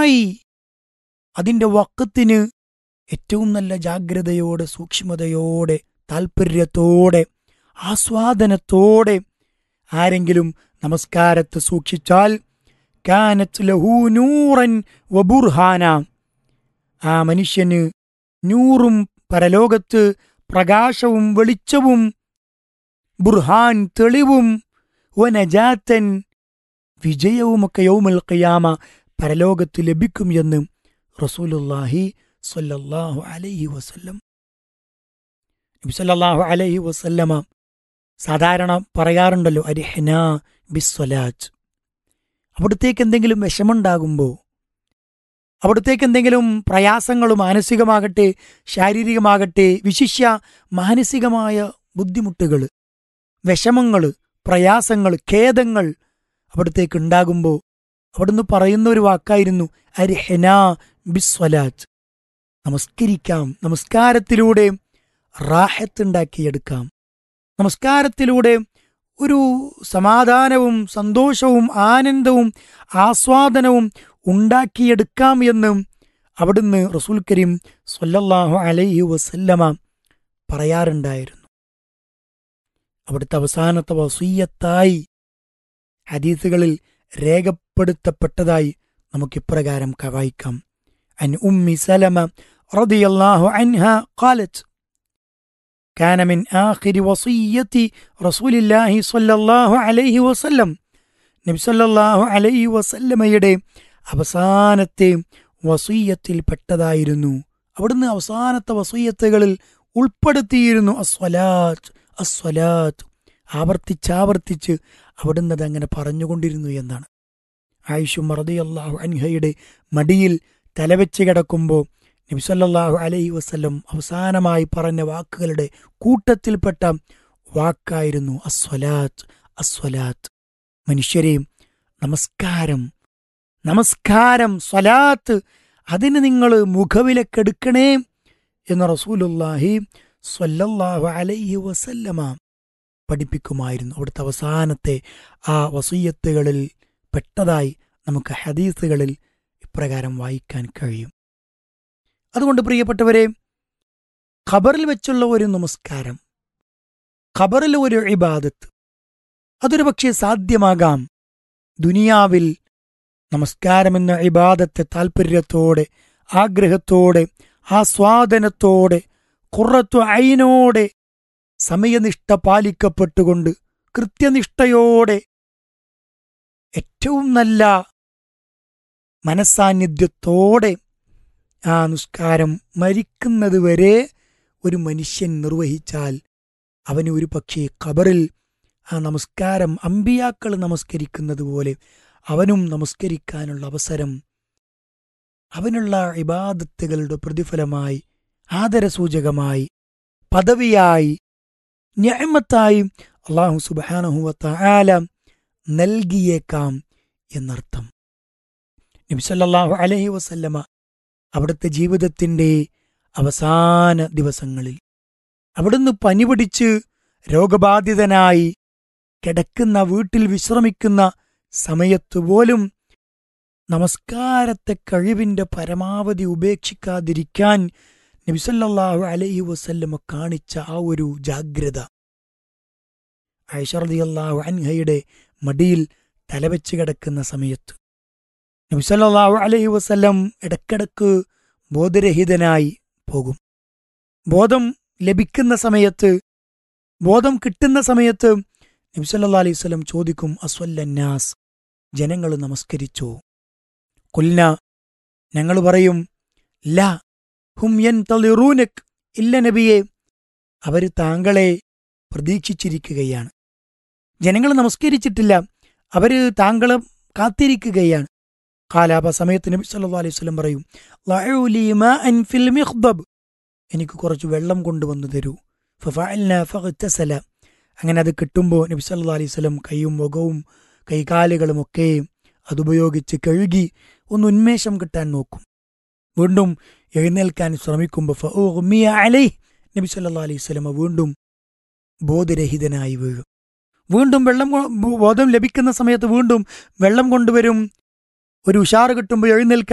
നന്നായി അതിൻ്റെ വക്കത്തിന് ഏറ്റവും നല്ല ജാഗ്രതയോടെ സൂക്ഷ്മതയോടെ താൽപ്പര്യത്തോടെ ആസ്വാദനത്തോടെ ആരെങ്കിലും നമസ്കാരത്തെ സൂക്ഷിച്ചാൽ കാനത്ത് ലഹു നൂറൻ വബുർഹാന ആ മനുഷ്യന് നൂറും പരലോകത്ത് പ്രകാശവും വെളിച്ചവും ബുർഹാൻ തെളിവും വനജാത്തൻ വിജയവുമൊക്കെ യൗമൽ ഖിയാമ പരലോകത്ത് ലഭിക്കും എന്ന് റസൂലുല്ലാഹി സ്വല്ലല്ലാഹു അലൈഹി വസല്ലം നബി സല്ലല്ലാഹു അലൈഹി വസല്ലമ സാധാരണ പറയാറുണ്ടല്ലോ അരിഹന ബിസ്വലാത്ത് അവിടത്തേക്ക് എന്തെങ്കിലും വിഷമുണ്ടാകുമ്പോൾ അവിടത്തേക്ക് എന്തെങ്കിലും പ്രയാസങ്ങൾ മാനസികമാകട്ടെ ശാരീരികമാകട്ടെ വിശിഷ്യ മാനസികമായ ബുദ്ധിമുട്ടുകൾ വിഷമങ്ങൾ പ്രയാസങ്ങൾ ഖേദങ്ങൾ അവിടത്തേക്ക് ഉണ്ടാകുമ്പോൾ അവിടുന്ന് പറയുന്ന ഒരു വാക്കായിരുന്നു അരിഹന ബിസ്വലാത്ത് നമസ്കരിക്കാം നമസ്കാരത്തിലൂടെ റാഹത്തുണ്ടാക്കിയെടുക്കാം നമസ്കാരത്തിലൂടെ ഒരു സമാധാനവും സന്തോഷവും ആനന്ദവും ആസ്വാദനവും ഉണ്ടാക്കിയെടുക്കാം എന്ന് അവിടുന്ന് റസൂൽ കരീം സല്ലല്ലാഹു അലൈഹി വസല്ലമ പറയാറുണ്ടായിരുന്നു അവിടുത്തെ അവസാനത്തെ വസീയത്തായി ഹദീസുകളിൽ രേഖപ്പെടുത്തപ്പെട്ടതായി നമുക്കിപ്രകാരം വായിക്കാം അൻ ഉമ്മി സലമ റളിയല്ലാഹു അൻഹ ഖാലത്ത് كان من آخر وصية رسول الله صلى الله عليه وسلم നബി സല്ലല്ലാഹു അലൈഹി വസല്ലമയുടെ അവസാനത്തെ വസീയത്തിൽ പെട്ടതായിരുന്നു അവിടുന്ന് അവസാനത്തെ വസീയത്തുകളിൽ ഉൾപ്പെടുത്തിയിരുന്നു അസ്വലാത്ത് അസ്വലാത്ത് ആവർത്തിച്ചാവർത്തിച്ച് അവിടുന്ന് അതങ്ങനെ പറഞ്ഞുകൊണ്ടിരുന്നു എന്നാണ് ആയിഷു മറദി അള്ളാഹു അൻഹയുടെ മടിയിൽ തലവെച്ച് കിടക്കുമ്പോൾ നബിസല്ലാഹു അലൈഹി വസ്ല്ലം അവസാനമായി പറഞ്ഞ വാക്കുകളുടെ കൂട്ടത്തിൽപ്പെട്ട വാക്കായിരുന്നു അസ്വലാത്ത് അസ്വലാത്ത് മനുഷ്യരെ നമസ്കാരം നമസ്കാരം സ്വലാത്ത് അതിന് നിങ്ങൾ മുഖവിലക്കെടുക്കണേ എന്ന് റസൂലുല്ലാഹി സ്വല്ലല്ലാഹു അലൈഹി വസല്ലമ പഠിപ്പിക്കുമായിരുന്നു അവിടുത്തെ അവസാനത്തെ ആ വസീയത്തുകളിൽ പെട്ടതായി നമുക്ക് ഹദീസുകളിൽ ഇപ്രകാരം വായിക്കാൻ കഴിയും അതുകൊണ്ട് പ്രിയപ്പെട്ടവരെ ഖബറിൽ വെച്ചുള്ള ഒരു നമസ്കാരം ഖബറിൽ ഒരു ഇബാദത്ത് അതൊരു പക്ഷേ സാധ്യമാകാം ദുനിയാവിൽ നമസ്കാരമെന്ന ഇബാദത്തെ താൽപ്പര്യത്തോടെ ആഗ്രഹത്തോടെ ആസ്വാദനത്തോടെ കുറത്തു അയിനോടെ സമയനിഷ്ഠ പാലിക്കപ്പെട്ടുകൊണ്ട് കൃത്യനിഷ്ഠയോടെ ഏറ്റവും നല്ല മനസാന്നിധ്യത്തോടെ ആ നിസ്കാരം മരിക്കുന്നത് വരെ ഒരു മനുഷ്യൻ നിർവഹിച്ചാൽ അവന് ഒരു പക്ഷേ ഖബറിൽ ആ നമസ്കാരം അമ്പിയാക്കൾ നമസ്കരിക്കുന്നത് പോലെ അവനും നമസ്കരിക്കാനുള്ള അവസരം അവനുള്ള ഇബാദത്തുകളുടെ പ്രതിഫലമായി ആദരസൂചകമായി പദവിയായി ന്യായമത്തായി അള്ളാഹു സുബാനഹുവത്ത ആല നൽകിയേക്കാം എന്നർത്ഥം നബിസല്ലാഹു അലഹി വസല്ലമ അവിടുത്തെ ജീവിതത്തിൻ്റെ അവസാന ദിവസങ്ങളിൽ അവിടുന്ന് പനി പിടിച്ച് രോഗബാധിതനായി കിടക്കുന്ന വീട്ടിൽ വിശ്രമിക്കുന്ന സമയത്ത് പോലും നമസ്കാരത്തെ കഴിവിന്റെ പരമാവധി ഉപേക്ഷിക്കാതിരിക്കാൻ നബിസല്ലാഹു അലൈഹി വസല്ലമ കാണിച്ച ആ ഒരു ജാഗ്രത ഐഷർദിയല്ലാഹു അൻഹയുടെ മടിയിൽ തലവെച്ച് കിടക്കുന്ന സമയത്ത് നബിസല്ലാഹു അലൈഹി വസല്ലം ഇടക്കിടക്ക് ബോധരഹിതനായി പോകും ബോധം ലഭിക്കുന്ന സമയത്ത് ബോധം കിട്ടുന്ന സമയത്ത് നബിസല്ലാ അലൈഹി സ്വലം ചോദിക്കും അസ്വല്ലന്നാസ് ജനങ്ങൾ നമസ്കരിച്ചോ കുൽന ഞങ്ങൾ പറയും ല ഹും യൻ തളിറൂനക് ഇല്ല നബിയെ അവർ താങ്കളെ പ്രതീക്ഷിച്ചിരിക്കുകയാണ് ജനങ്ങൾ നമസ്കരിച്ചിട്ടില്ല അവര് താങ്കളെ കാത്തിരിക്കുകയാണ് കാലാപ സമയത്ത് നബി സല്ലല്ലാഹു അലൈഹി വസല്ലം പറയും ലഅൂലി മാഅൻ ഫിൽ മിഖ്ദബ് എനിക്ക് കുറച്ച് വെള്ളം കൊണ്ടുവന്നു തരൂ ഫഫഅൽന ഫഗ്തസല അങ്ങനെ അത് കിട്ടുമ്പോൾ നബി സല്ലല്ലാഹു അലൈഹി വസല്ലം കൈയും മുഖവും കൈകാലുകളും ഒക്കെ അതുപയോഗിച്ച് കഴുകി ഒന്ന് ഉന്മേഷം കിട്ടാൻ നോക്കും വീണ്ടും എഴുന്നേൽക്കാൻ ശ്രമിക്കുമ്പോൾ ഫഉഗ്മിയ അലൈഹി നബി സല്ലല്ലാഹു അലൈഹി വസല്ലം വീണ്ടും ബോധരഹിതനായി വീഴും വീണ്ടും വെള്ളം കൊ- ബോധം ലഭിക്കുന്ന സമയത്ത് വീണ്ടും വെള്ളം കൊണ്ടുവരും ഒരു ഉഷാറ് കിട്ടുമ്പോൾ എഴുന്നേൽക്കാൻ